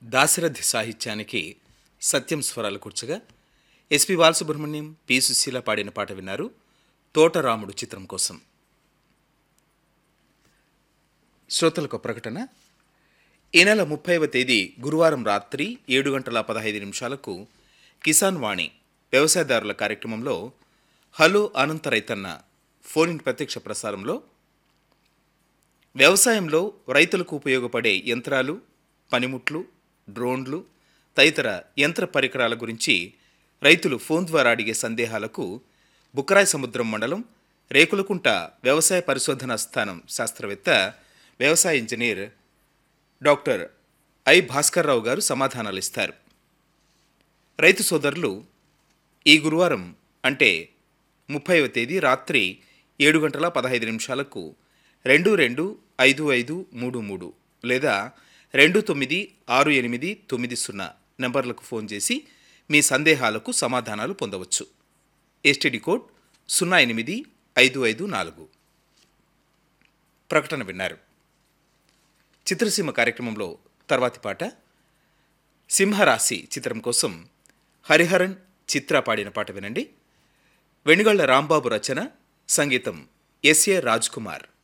దాశరథి సాహిత్యానికి సత్యం స్వరాలు కూర్చగా ఎస్పి బాలసుబ్రహ్మణ్యం పి సుశీల పాడిన పాట విన్నారు తోటరాముడు చిత్రం కోసం శ్రోతలకు ప్రకటన ఈ నెల ముప్పైవ తేదీ గురువారం రాత్రి ఏడు గంటల పదహైదు నిమిషాలకు కిసాన్ వాణి వ్యవసాయదారుల కార్యక్రమంలో హలో అనంత రైతన్న ఫోన్ ఇన్ ప్రత్యక్ష ప్రసారంలో వ్యవసాయంలో రైతులకు ఉపయోగపడే యంత్రాలు పనిముట్లు డ్రోన్లు తదితర యంత్ర పరికరాల గురించి రైతులు ఫోన్ ద్వారా అడిగే సందేహాలకు బుక్కరాయ సముద్రం మండలం రేకులకుంట వ్యవసాయ పరిశోధనా స్థానం శాస్త్రవేత్త వ్యవసాయ ఇంజనీర్ డాక్టర్ ఐ భాస్కర్రావు గారు సమాధానాలు ఇస్తారు రైతు సోదరులు ఈ గురువారం అంటే ముప్పైవ తేదీ రాత్రి ఏడు గంటల పదహైదు నిమిషాలకు రెండు రెండు ఐదు ఐదు మూడు మూడు లేదా రెండు తొమ్మిది ఆరు ఎనిమిది తొమ్మిది సున్నా నంబర్లకు ఫోన్ చేసి మీ సందేహాలకు సమాధానాలు పొందవచ్చు ఎస్టీడీ కోడ్ సున్నా ఎనిమిది ఐదు ఐదు నాలుగు ప్రకటన విన్నారు చిత్రసీమ కార్యక్రమంలో తర్వాతి పాట సింహరాశి చిత్రం కోసం హరిహరన్ చిత్ర పాడిన పాట వినండి వెనుగళ్ల రాంబాబు రచన సంగీతం ఎస్ఏ రాజ్ కుమార్